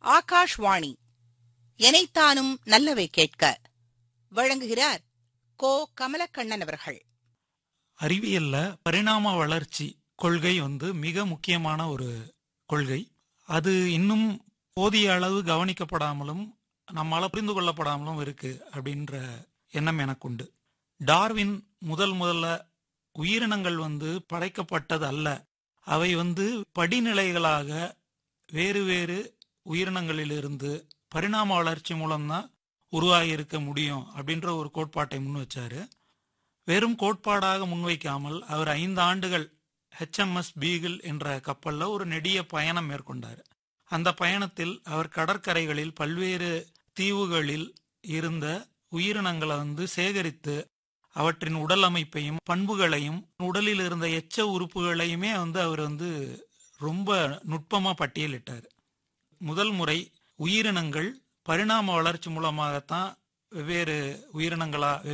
ஆகாஷ்வாணி எனைத்தானும் நல்லவை கேட்க வழங்குகிறார் கோ கமலக்கண்ணன் அவர்கள் அறிவியல்ல பரிணாம வளர்ச்சி கொள்கை வந்து மிக முக்கியமான ஒரு கொள்கை அது இன்னும் போதிய அளவு கவனிக்கப்படாமலும் நம்மால புரிந்து கொள்ளப்படாமலும் இருக்கு அப்படின்ற எண்ணம் எனக்கு உண்டு டார்வின் முதல் முதல்ல உயிரினங்கள் வந்து படைக்கப்பட்டது அல்ல அவை வந்து படிநிலைகளாக வேறு வேறு உயிரினங்களிலிருந்து பரிணாம வளர்ச்சி மூலம்தான் உருவாகி இருக்க முடியும் அப்படின்ற ஒரு கோட்பாட்டை முன் வச்சாரு வெறும் கோட்பாடாக முன்வைக்காமல் அவர் ஐந்து ஆண்டுகள் ஹெச்எம்எஸ் பீகிள் என்ற கப்பல்ல ஒரு நெடிய பயணம் மேற்கொண்டார் அந்த பயணத்தில் அவர் கடற்கரைகளில் பல்வேறு தீவுகளில் இருந்த உயிரினங்களை வந்து சேகரித்து அவற்றின் உடல் அமைப்பையும் பண்புகளையும் உடலில் இருந்த எச்ச உறுப்புகளையுமே வந்து அவர் வந்து ரொம்ப நுட்பமா பட்டியலிட்டார் முதல் முறை உயிரினங்கள் பரிணாம வளர்ச்சி மூலமாகத்தான் வெவ்வேறு உயிரினங்களா